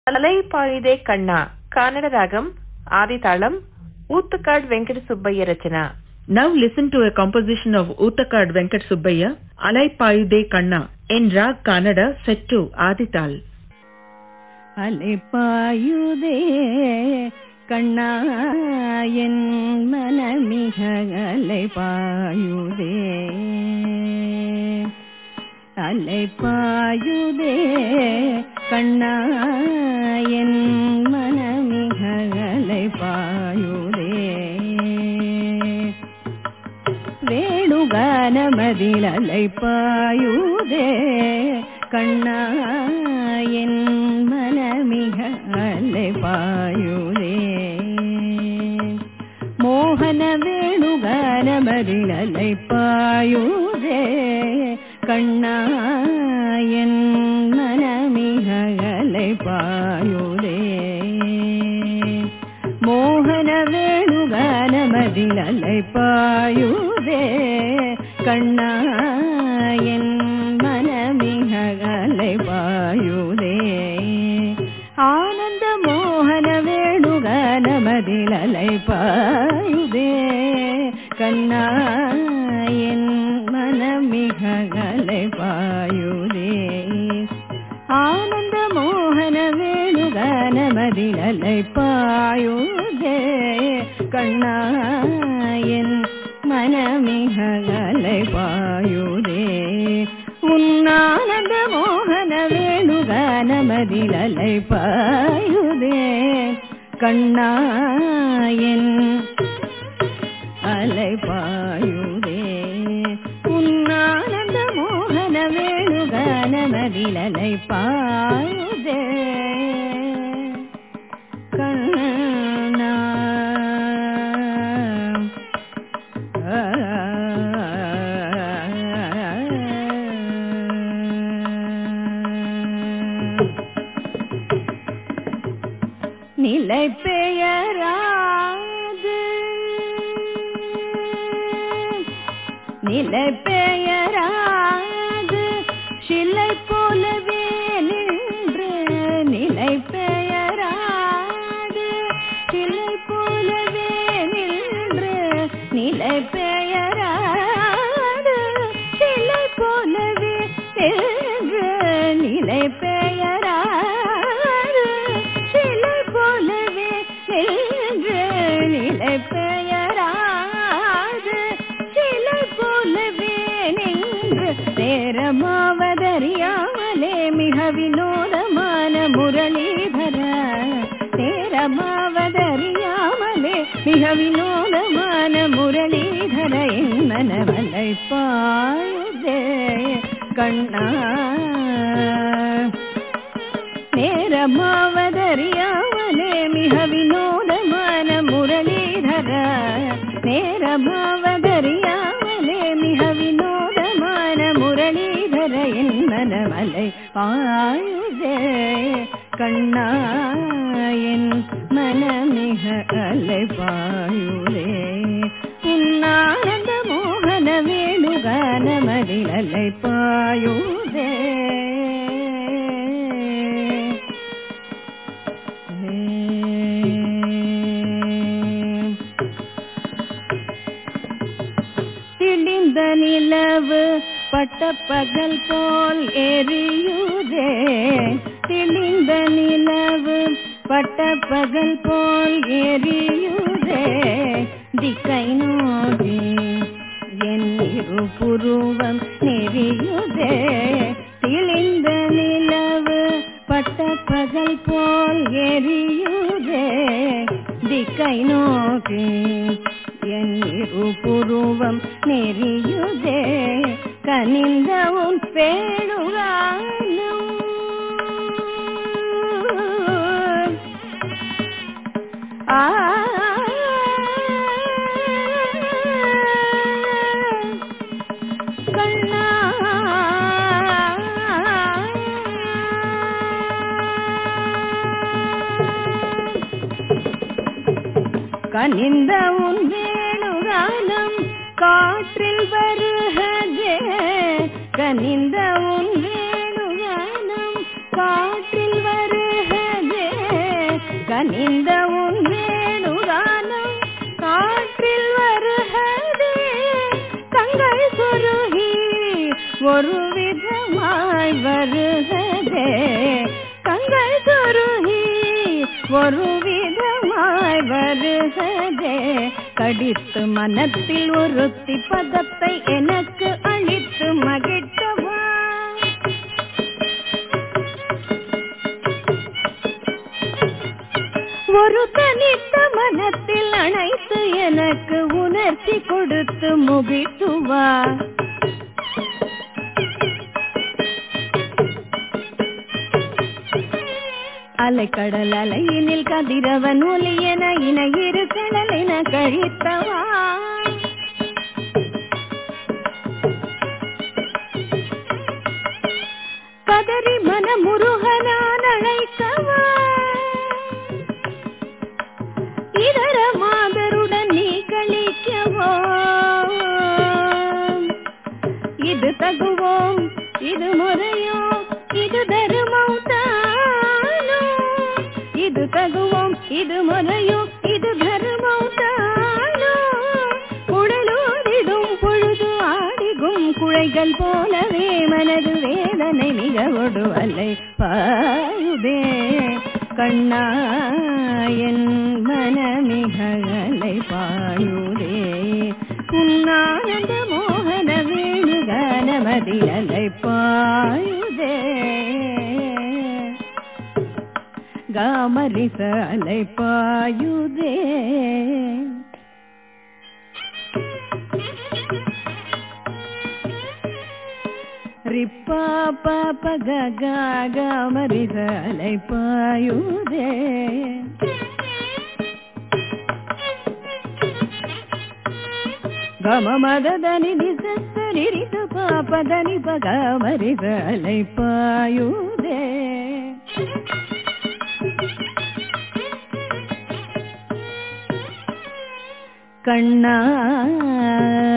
ಅಲೈಪಾಳಿದೆ ಕಣ್ಣ ಕನ್ನಡ ರಾಗಂ ಆದಿತಾಳಂ ಊತ್ತುಕಾಡ್ ವೆಂಕಟ ಸುಬ್ಬಯ್ಯ ರಚನಾ Now listen to a composition of Uttakad Venkat Subbaiya, Alai Payude Kanna, in Rag Kannada set to Adital. அலைப்பாயுதே கண்ணா என் மனமிக அலைப்பாயுதே அலைப்பாயுதே கண்ணா என் மனமிக அலைப்பாயுதே வேணுகானமதில் அலைப்பாயுதே கண்ணா என் மனமிக அலைப்பாயுதே மோகன வேணுகானமதில் அலைப்பாயுதே கண்ணா என் மனமிக அலைப்பாயுதே மோகன வேணுகானமதில் அலைப்பாயுதே கண்ணா என் மனமிக அலைப்பாயுதே ஆனந்த மோகன வேணுகானமதில் அலைப்பாயுதே கண்ணா என் மனமிக அலைப்பாயுதே ஆனந்த மோகன வேணுகானமதில் அலைப்பாயுதே கண்ணா என் மனமிக அலைப்பாயுதே உன்னானந்த மோகன வேணுகானமதில் அலைப்பாயுதே கண்ணா என் அலைப்பாயுதே உன்னானந்த மோகன வேணுகானமதில் அலைப்பாயுதே கண்ணா நிலை பெயராது நிலை பெயராது சிலை போலவே நின்று நிலை பெயராது சிலை போலவே நின்று நிலை பெயராது சிலை போலவே நின்று நிலை பெயராது சிலை போலவே நின்று நிலை பெயராது சிலை போலவே நின்று நேரமாவதறியாமலே மிக வினோதமான முரளிதர நேரமாவதறியாமலே மிக வினோதமான முரளிதர என் மனமலை பாயுதே கண்ணா நேரமாவதறியாமலே மிக வினோதமான முரளிதர நேரமாவதறியாமலே மிக வினோதமான முரளிதர என் மனமலை பாயுதே கண்ணா என் மனமிக அலை பாயுதே உன்னானந்த மோகன வேணுகானமதில் அலை பாயுதே திடிந்த நிலவு பட்ட பகல் போல் எரியுதே திடிந்த நிலவு பட்ட பகல் போல் எரியுதே திக்கை நோக்கி என் இரு புருவம் நெறியுதே திளிந்த நிலவு பட்ட பகல் போல் எரியுதே திக்கை நோக்கி என் இரு புருவம் நெறியுதே கனிந்த உன் பேணுகானம் ஆ கண்ணா கனிந்த உன் வேணுகானம் காற்றில் வருகதே கனிந்த உன் வேணுகானம் காற்றில் வருகதே கனிந்த உன் வேணுகானம் காற்றில் வருகதே கங்கள் சொருகி ஒரு விதமாய் வருகதே கங்கள் சொருகி ஒரு விதமாய் வருகதே கடித்து மனத்தில் ஒருத்தி பதத்தை எனக்கு அளித்து மகிழ்த்தவா ஒரு தனித்த மனத்தில் அணைத்து எனக்கு உணர்ச்சி கொடுத்து முகிழ்த்துவா அலைக்கடல் அலையினில் கதிரவன் ஒலி என இன இரு கடல் என கழித்தவா கதறி மனமுருகனான் அழைக்கவா இதர மாதருடன் நீ கழிக்கவோ இது தகுவோம் இது முறையோ இது தருமம் தானோ இது தகுவோம் இது முறையோ இது தருமம் தானோ குழலோடிடும் பொழுது ஆடிகும் குழைகள் போலவே மனது வேதனை மிக ஒடுவலை பாயுதே கண்ணா என் மனமிகலை பாயுதே உன்னானந்த மோகன வேணுகானமதியலை பாயுதே காமரிச அலை பாயுதே ரிப்பா பாப்ப கா காமரிச அலை பாயுதே గమ మదని నిసరి రిస పాపదని పగమరి అలై పాయుదే கண்ணா